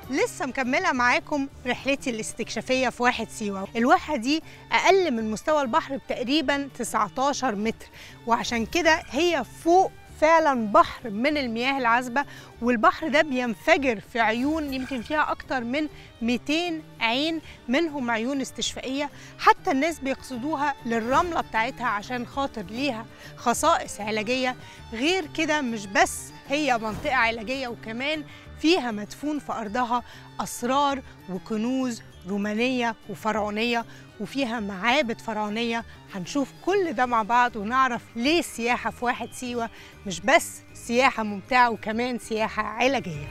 لسه مكملة معاكم رحلتي الاستكشافية في واحد سيوة الواحة دي أقل من مستوى البحر بتقريبا 19 متر وعشان كده هي فوق فعلا بحر من المياه العذبة والبحر ده بينفجر في عيون يمكن فيها أكتر من 200 عين منهم عيون استشفائية حتى الناس بيقصدوها للرملة بتاعتها عشان خاطر ليها خصائص علاجية غير كده مش بس هي منطقة علاجية وكمان فيها مدفون في أرضها أسرار وكنوز رومانية وفرعونية وفيها معابد فرعونية هنشوف كل ده مع بعض ونعرف ليه السياحة في واحد سيوة مش بس سياحة ممتعة وكمان سياحة علاجية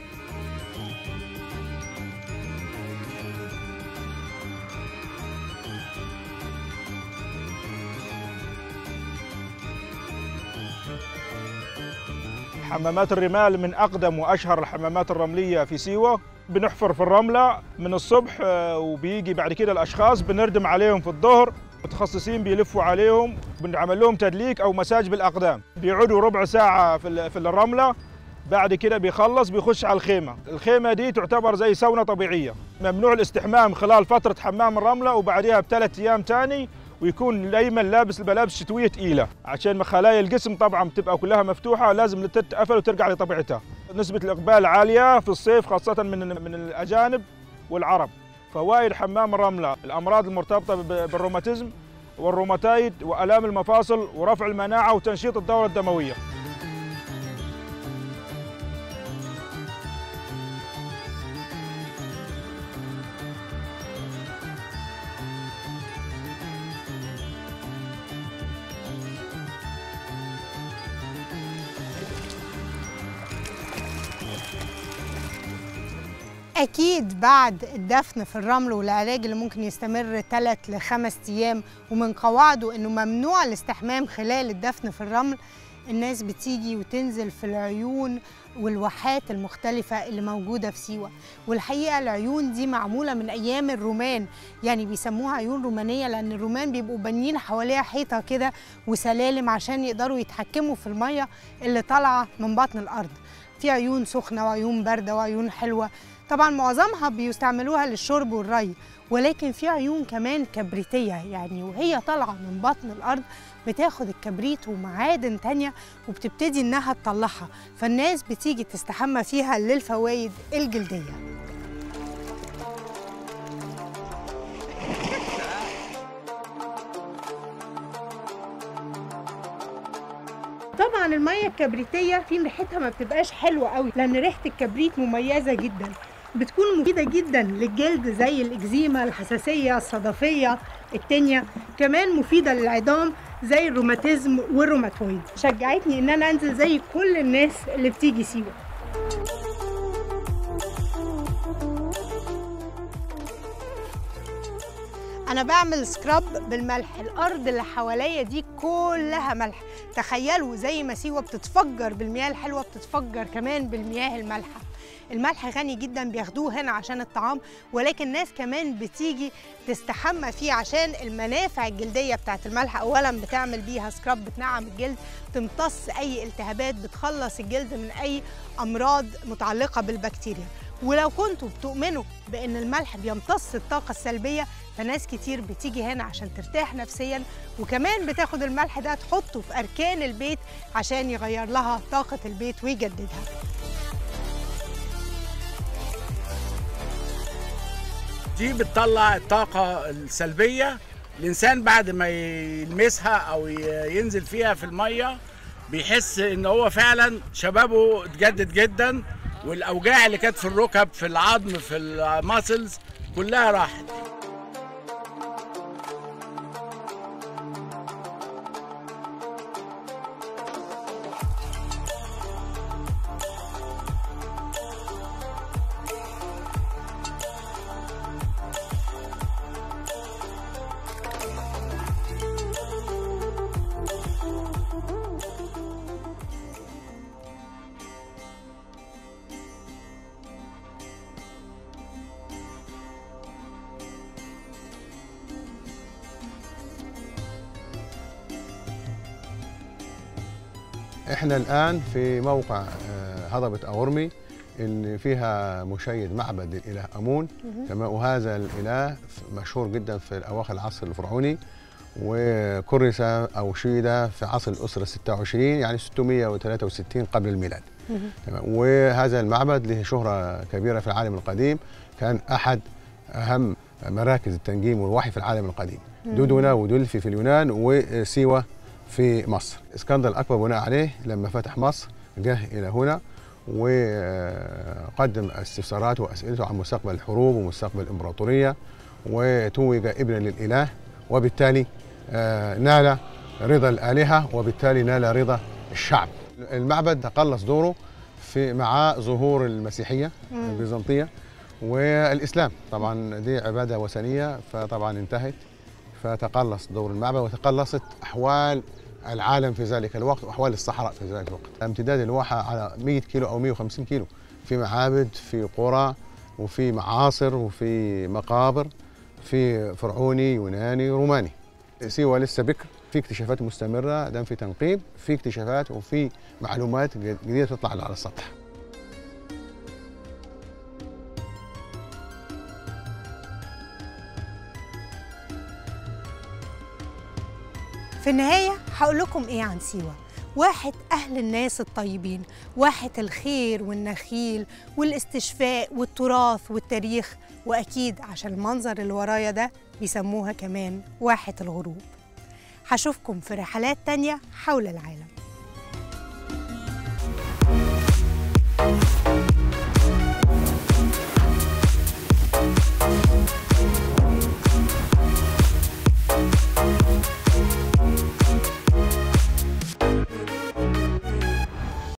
حمامات الرمال من أقدم وأشهر الحمامات الرملية في سيوة بنحفر في الرملة من الصبح آه، وبيجي بعد كده الأشخاص بنردم عليهم في الظهر متخصصين بيلفوا عليهم بنعمل لهم تدليك أو مساج بالأقدام بيقعدوا ربع ساعة في ال- في الرملة بعد كده بيخلص بيخش على الخيمة الخيمة دي تعتبر زي سونة طبيعية ممنوع الاستحمام خلال فترة حمام الرملة وبعدها بثلاث أيام تاني ويكون دايما لابس الملابس شتويه ثقيله عشان خلايا الجسم طبعا بتبقى كلها مفتوحه لازم تتقفل وترجع لطبيعتها نسبه الاقبال عاليه في الصيف خاصه من من الاجانب والعرب فوائد حمام الرمله الامراض المرتبطه ب- بالروماتيزم والروماتايد والام المفاصل ورفع المناعه وتنشيط الدوره الدمويه أكيد بعد الدفن في الرمل والعلاج اللي ممكن يستمر 3 ل 5 أيام ومن قواعده إنه ممنوع الاستحمام خلال الدفن في الرمل الناس بتيجي وتنزل في العيون والواحات المختلفة اللي موجودة في سيوة والحقيقة العيون دي معمولة من أيام الرومان يعني بيسموها عيون رومانية لأن الرومان بيبقوا بانيين حواليها حيطة كده وسلالم عشان يقدروا يتحكموا في المية اللي طالعة من بطن الأرض في عيون سخنة وعيون باردة وعيون حلوة طبعا معظمها بيستعملوها للشرب والري ولكن في عيون كمان كبريتية يعني وهي طالعة من بطن الأرض بتاخد الكبريت ومعادن تانية وبتبتدي إنها تطلعها فالناس بتيجي تستحمى فيها للفوائد الجلدية طبعا المية الكبريتية في ريحتها ما بتبقاش حلوة قوي لأن ريحة الكبريت مميزة جدا بتكون مفيدة جدا للجلد زي الإكزيما الحساسية الصدفية التانية كمان مفيدة للعظام زي الروماتيزم والروماتويد شجعتني ان انا انزل زي كل الناس اللي بتيجي سيوة انا بعمل سكراب بالملح الارض اللي حواليا دي كلها ملح تخيلوا زي ما سيوه بتتفجر بالمياه الحلوه بتتفجر كمان بالمياه المالحه الملح غني جدا بياخدوه هنا عشان الطعام ولكن ناس كمان بتيجي تستحمى فيه عشان المنافع الجلديه بتاعت الملح اولا بتعمل بيها سكراب بتنعم الجلد تمتص اي التهابات بتخلص الجلد من اي امراض متعلقه بالبكتيريا ولو كنتوا بتؤمنوا بان الملح بيمتص الطاقه السلبيه فناس كتير بتيجي هنا عشان ترتاح نفسيا وكمان بتاخد الملح ده تحطه في اركان البيت عشان يغير لها طاقه البيت ويجددها دي بتطلع الطاقة السلبية الإنسان بعد ما يلمسها أو ي- ينزل فيها في المية بيحس إن هو فعلا شبابه اتجدد جدا والأوجاع اللي كانت في الركب في العظم في الماسلز كلها راحت احنا الان في موقع آه، هضبه اورمي اللي فيها مشيد معبد للإله أمون تمام وهذا الإله مشهور جدا في أواخر العصر الفرعوني وكرس أو شيد في عصر الأسرة 26 يعني 663 قبل الميلاد تمام وهذا المعبد له شهرة كبيرة في العالم القديم كان أحد أهم مراكز التنجيم والوحي في العالم القديم دودونا ودلفي في اليونان وسيوة في مصر اسكندر الأكبر بناء عليه لما فتح مصر جه إلى هنا وقدم استفساراته وأسئلته عن مستقبل الحروب ومستقبل الإمبراطورية وتوج ابنا للإله وبالتالي آه، نال رضا الآلهة وبالتالي نال رضا الشعب المعبد تقلص دوره في مع ظهور المسيحية البيزنطية والإسلام طبعا دي عبادة وثنية فطبعا انتهت فتقلص دور المعبد وتقلصت أحوال العالم في ذلك الوقت وأحوال الصحراء في ذلك الوقت امتداد الواحة على 100 كيلو أو 150 كيلو في معابد في قرى وفي معاصر وفي مقابر في فرعوني يوناني روماني سيوة لسه بكر في اكتشافات مستمرة دام في تنقيب في اكتشافات وفي معلومات جديدة تطلع على السطح في النهاية هقول لكم إيه عن سيوة واحد أهل الناس الطيبين واحد الخير والنخيل والاستشفاء والتراث والتاريخ وأكيد عشان المنظر اللي ورايا ده بيسموها كمان واحة الغروب هشوفكم في رحلات تانية حول العالم